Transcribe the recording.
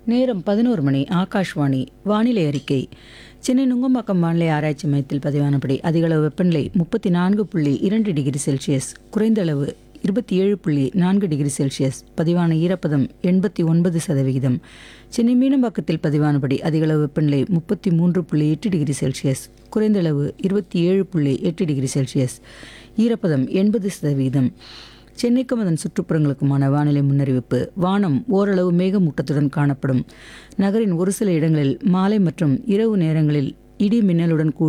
நேரம் பதினோரு மணி ஆகாஷ்வாணி வானிலை அறிக்கை சென்னை நுங்கம்பாக்கம் வானிலை ஆராய்ச்சி மையத்தில் பதிவானபடி அதிகளவு வெப்பநிலை முப்பத்தி நான்கு புள்ளி இரண்டு டிகிரி செல்சியஸ் குறைந்த அளவு இருபத்தி ஏழு புள்ளி நான்கு டிகிரி செல்சியஸ் பதிவான ஈரப்பதம் எண்பத்தி ஒன்பது சதவிகிதம் சென்னை மீனம்பாக்கத்தில் பதிவானபடி அதிகளவு வெப்பநிலை முப்பத்தி மூன்று புள்ளி எட்டு டிகிரி செல்சியஸ் குறைந்த அளவு இருபத்தி ஏழு புள்ளி எட்டு டிகிரி செல்சியஸ் ஈரப்பதம் எண்பது சதவிகிதம் சென்னைக்கும் அதன் சுற்றுப்புறங்களுக்குமான வானிலை முன்னறிவிப்பு வானம் ஓரளவு மேகமூட்டத்துடன் காணப்படும் நகரின் ஒரு சில இடங்களில் மாலை மற்றும் இரவு நேரங்களில் இடி மின்னலுடன் கூடிய